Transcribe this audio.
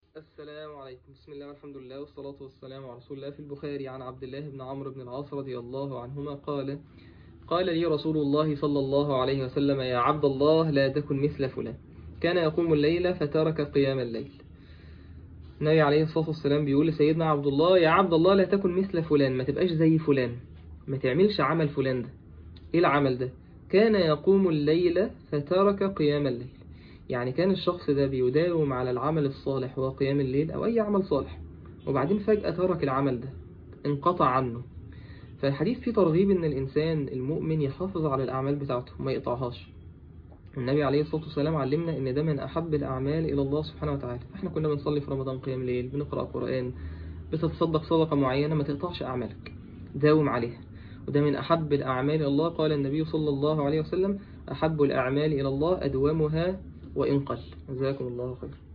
السلام عليكم بسم الله والحمد لله والصلاة والسلام على رسول الله في البخاري عن عبد الله بن عمرو بن العاص رضي الله عنهما قال قال لي رسول الله صلى الله عليه وسلم يا عبد الله لا تكن مثل فلان كان يقوم الليل فترك قيام الليل النبي عليه الصلاة والسلام بيقول لسيدنا عبد الله يا عبد الله لا تكن مثل فلان ما تبقاش زي فلان ما تعملش عمل فلان ده ايه العمل ده كان يقوم الليل فترك قيام الليل يعني كان الشخص ده بيداوم على العمل الصالح وهو قيام الليل أو أي عمل صالح وبعدين فجأة ترك العمل ده انقطع عنه فالحديث فيه ترغيب إن الإنسان المؤمن يحافظ على الأعمال بتاعته وما يقطعهاش النبي عليه الصلاة والسلام علمنا إن ده من أحب الأعمال إلى الله سبحانه وتعالى إحنا كنا بنصلي في رمضان قيام ليل بنقرأ قرآن بتتصدق صدقة معينة ما تقطعش أعمالك داوم عليها وده من أحب الأعمال إلى الله قال النبي صلى الله عليه وسلم أحب الأعمال إلى الله أدومها وإن قل جزاكم الله خير